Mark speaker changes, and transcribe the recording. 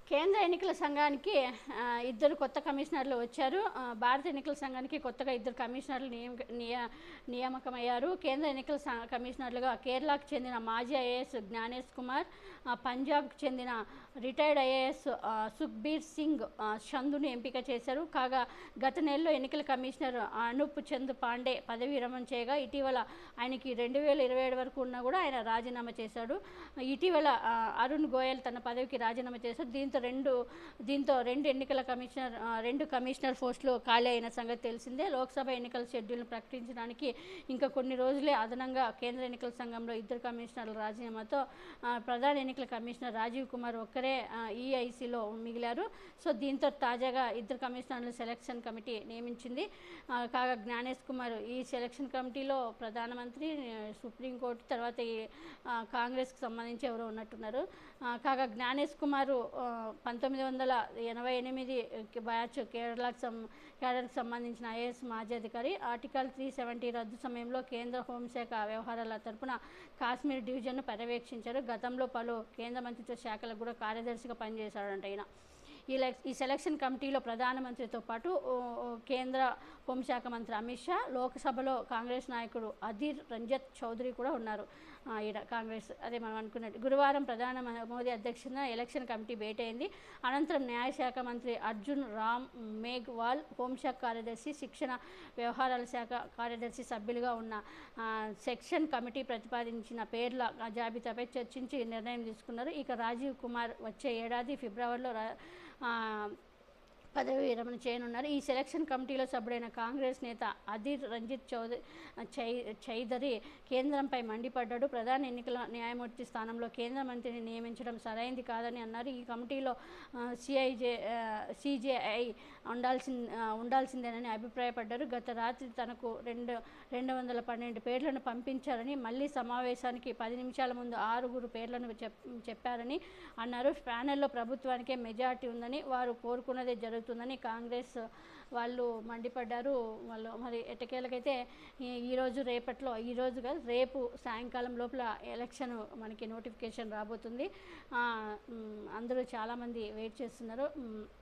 Speaker 1: కేంద్ర ఎన్నికల సంఘానికి ఆ, ఇద్దరు కొత్త కమిషనర్లు వచ్చారు ఆ, భారత ఎన్నికల సంఘానికి కొత్తగా ఇద్దరు కమిషనర్లు నియమ నియ- నియామకమయ్యారు కేంద్ర ఎన్నికల స- కమిషనర్లుగా కేరళకు చెందిన మాజీ ఐఏఎస్ జ్ఞానేష్ కుమార్ ఆ, పంజాబ్కు చెందిన రిటైర్డ్ ఐఏఎస్ ఆ, సుఖ్బీర్ సింగ్ ఆ, చందును ఎంపిక చేశారు కాగా గత నెలలో ఎన్నికల కమిషనర్ అనూప్ చంద్ పాండే పదవి విరమణ చేయగా ఇటీవల ఆయనకి రెండు వేల ఇరవై ఏడు వరకు ఉన్నా కూడా ఆయన రాజీనామా చేశాడు ఇటీవల ఆ, అరుణ్ గోయల్ తన పదవికి రాజీనామా చేశారు దీంతో రెండు దీంతో రెండు ఎన్నికల కమిషనర్ ఆ, రెండు కమిషనర్ పోస్టులు ఖాళీ అయిన సంగతి తెలిసిందే లోక్సభ ఎన్నికల షెడ్యూల్ను ప్రకటించడానికి ఇంకా కొన్ని రోజులే అదనంగా కేంద్ర ఎన్నికల సంఘంలో ఇద్దరు కమిషనర్ల రాజీనామాతో ఆ, ప్రధాన ఎన్నికల కమిషనర్ రాజీవ్ కుమార్ ఒక్కరే ఈఐసిలో మిగిలారు సో దీంతో తాజాగా ఇద్దరు కమిషనర్లు సెలక్షన్ కమిటీ నియమించింది ఆ, కాగా జ్ఞానేష్ కుమార్ ఈ సెలక్షన్ కమిటీలో ప్రధానమంత్రి ఆ, సుప్రీంకోర్టు తర్వాత ఈ ఆ, కాంగ్రెస్కి సంబంధించి ఎవరో ఉన్నట్టున్నారు ఆ, కాగా జ్ఞానేష్ కుమారు ఆ, పంతొమ్మిది వందల ఎనభై ఎనిమిది బ్యాచ్ కేరళకు సం కేరళకు సంబంధించిన ఐఏఎస్ మాజీ అధికారి ఆర్టికల్ త్రీ సెవెంటీ రద్దు సమయంలో కేంద్ర హోంశాఖ వ్యవహారాల తరపున కాశ్మీర్ డివిజన్ను పర్యవేక్షించారు గతంలో పలు కేంద్ర మంత్రిత్వ శాఖలకు కూడా కార్యదర్శిగా పనిచేశాడంట ఈయన ఈ లెక్- ఈ సెలక్షన్ కమిటీలో ప్రధానమంత్రితో పాటు ఓ, ఓ, కేంద్ర హోంశాఖ మంత్రి అమిత్ షా లోక్సభలో కాంగ్రెస్ నాయకుడు అధీర్ రంజత్ చౌదరి కూడా ఉన్నారు ఆ, ఈడ కాంగ్రెస్ అదే మనం అనుకున్నట్టు గురువారం ప్రధాన మ- మోదీ అధ్యక్షతన ఎలక్షన్ కమిటీ భేటీ అయింది అనంతరం న్యాయశాఖ మంత్రి అర్జున్ రామ్ మేఘ్వాల్ హోంశాఖ కార్యదర్శి శిక్షణ వ్యవహారాల శాఖ కార్యదర్శి సభ్యులుగా ఉన్న ఆ, సెక్షన్ కమిటీ ప్రతిపాదించిన పేర్ల జాబితాపై చర్చించి నిర్ణయం తీసుకున్నారు ఇక రాజీవ్ కుమార్ వచ్చే ఏడాది ఫిబ్రవరిలో రా- ఆ, పదవి విరమణ చేయనున్నారు ఈ సెలక్షన్ కమిటీలో సభ్యుడైన కాంగ్రెస్ నేత అధీర్ రంజిత్ చౌదరి చై చౌదరి కేంద్రంపై మండిపడ్డాడు ప్రధాన ఎన్నికల న్యాయమూర్తి స్థానంలో కేంద్ర మంత్రిని నియమించడం సరైంది కాదని అన్నారు ఈ కమిటీలో సిఐజే సిజేఐ ఉండాల్సి ఉండాల్సిందేనని అభిప్రాయపడ్డారు గత రాత్రి తనకు రెండు రెండు వందల పన్నెండు పేర్లను పంపించారని మళ్ళీ సమావేశానికి పది నిమిషాల ముందు ఆరుగురు పేర్లను చెప్ చెప్పారని అన్నారు ప్యానెల్లో ప్రభుత్వానికే మెజార్టీ ఉందని వారు కోరుకున్నదే జరుగుతుందని కాంగ్రెస్ వాళ్ళు మండిపడ్డారు వాళ్ళు మరి ఎట్టకేలకైతే ఈ- ఈరోజు రేపట్లో ఈరోజు కాదు రేపు సాయంకాలం లోపల ఎలక్షన్ మనకి నోటిఫికేషన్ రాబోతుంది ఆ, మ్, అందరూ చాలామంది వెయిట్ చేస్తున్నారు మ్,